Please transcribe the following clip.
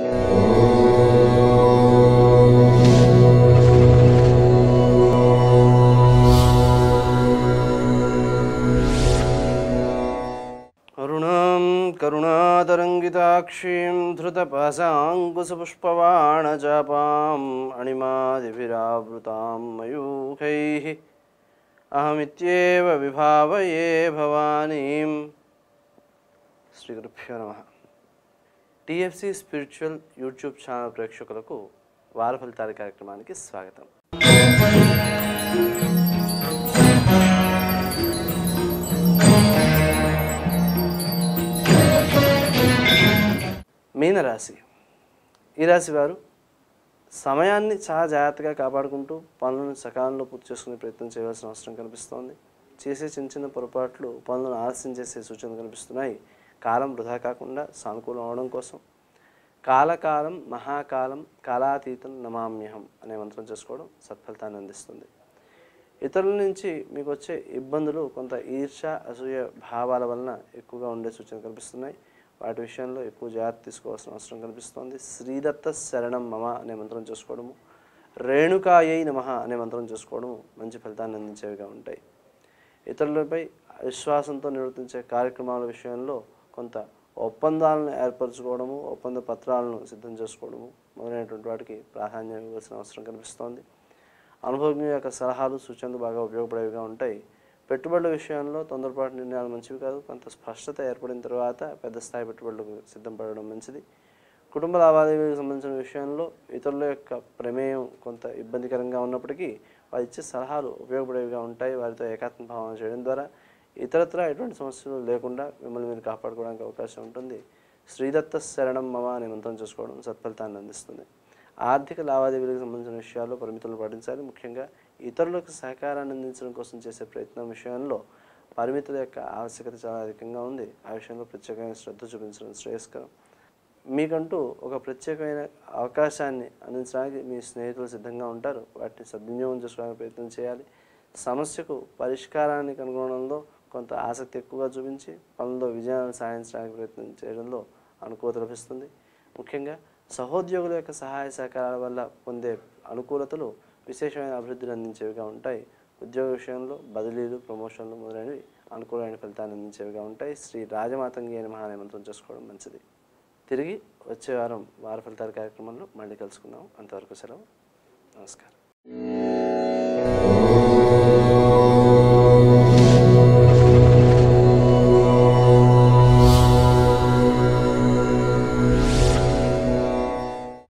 కరుణాం కరుణాతరంగితాక్షీం ధృతపాశాంకుశపుష్పవాణచాపాం అణిమాదిభిరావృతాం మయూఖైः అహమిత్యేవ విభావయే భవానీం శ్రీగురుభ్యో నమ TFC spiritual YouTube channel ప్రేక్షకులకు వార ఫలితాల కార్యక్రమానికి స్వాగతం మీనరాశి ఈ రాశి వారు సమయాన్ని చాలా జాగ్రత్తగా కాపాడుకుంటూ పనులను సకాలంలో పూర్తి చేసుకునే ప్రయత్నం చేయవలసిన అవసరం కనిపిస్తోంది చేసే చిన్న చిన్న పొరపాట్లు పనులను ఆలస్యం చేసే సూచనలు కనిపిస్తున్నాయి కాలం వృధా కాకుండా సానుకూలం అవడం కోసం కాలకాలం మహాకాలం కాలాతీతం నమామ్యహం అనే మంత్రం చేసుకోవడం సత్ఫలితాన్ని అందిస్తుంది ఇతరుల నుంచి మీకు వచ్చే ఇబ్బందులు కొంత ఈర్ష అసూయ భావాల వలన ఎక్కువగా ఉండే సూచనలు కనిపిస్తున్నాయి వాటి విషయంలో ఎక్కువ జాగ్రత్త తీసుకోవాల్సిన అవసరం కనిపిస్తోంది శ్రీదత్త శరణం మమ అనే మంత్రం చేసుకోవడము రేణుకాయై నమ అనే మంత్రం చేసుకోవడము మంచి ఫలితాన్ని అందించేవిగా ఉంటాయి ఇతరులపై విశ్వాసంతో నిర్వర్తించే కార్యక్రమాల విషయంలో కొంత ఒప్పందాలను ఏర్పరచుకోవడము ఒప్పంద పత్రాలను సిద్ధం చేసుకోవడము మొదలైనటువంటి వాటికి ప్రాధాన్యం ఇవ్వాల్సిన అవసరం కనిపిస్తోంది అనుభవజ్ఞ యొక్క సలహాలు సూచనలు బాగా ఉపయోగపడేవిగా ఉంటాయి పెట్టుబడుల విషయంలో తొందరపాటు నిర్ణయాలు మంచివి కాదు కొంత స్పష్టత ఏర్పడిన తర్వాత పెద్ద స్థాయి పెట్టుబడులకు సిద్ధం పడడం మంచిది కుటుంబ లావాదేవీలకు సంబంధించిన విషయంలో ఇతరుల యొక్క ప్రమేయం కొంత ఇబ్బందికరంగా ఉన్నప్పటికీ వారు ఇచ్చే సలహాలు ఉపయోగపడేవిగా ఉంటాయి వారితో ఏకాత్మ భావన చేయడం ద్వారా ఇతరత్ర ఎటువంటి సమస్యలు లేకుండా మిమ్మల్ని మీరు కాపాడుకోవడానికి అవకాశం ఉంటుంది శ్రీదత్త శరణం మమ అనే మంత్రం చేసుకోవడం సత్ఫలితాన్ని అందిస్తుంది ఆర్థిక లావాదేవీలకు సంబంధించిన విషయాల్లో పరిమితులు పాటించాలి ముఖ్యంగా ఇతరులకు సహకారాన్ని అందించడం కోసం చేసే ప్రయత్నం విషయంలో పరిమితుల యొక్క ఆవశ్యకత చాలా అధికంగా ఉంది ఆ విషయంలో ప్రత్యేకమైన శ్రద్ధ చూపించడం శ్రేయస్కరం మీకంటూ ఒక ప్రత్యేకమైన అవకాశాన్ని అందించడానికి మీ స్నేహితులు సిద్ధంగా ఉంటారు వాటిని సద్వినియోగం చేసుకోవడానికి ప్రయత్నం చేయాలి సమస్యకు పరిష్కారాన్ని కనుగొనడంలో కొంత ఆసక్తి ఎక్కువగా చూపించి పనుల్లో విజయాలను సాధించడానికి ప్రయత్నం చేయడంలో అనుకూలత లభిస్తుంది ముఖ్యంగా సహోద్యోగుల యొక్క సహాయ సహకారాల వల్ల పొందే అనుకూలతలు విశేషమైన అభివృద్ధిని అందించేవిగా ఉంటాయి ఉద్యోగ విషయంలో బదిలీలు ప్రమోషన్లు మొదలైనవి అనుకూలమైన ఫలితాన్ని అందించేవిగా ఉంటాయి శ్రీ రాజమాతంగి అనే మహానే మంత్రం చేసుకోవడం మంచిది తిరిగి వచ్చే వారం వార ఫలితాల కార్యక్రమంలో మళ్ళీ కలుసుకుందాం అంతవరకు సెలవు నమస్కారం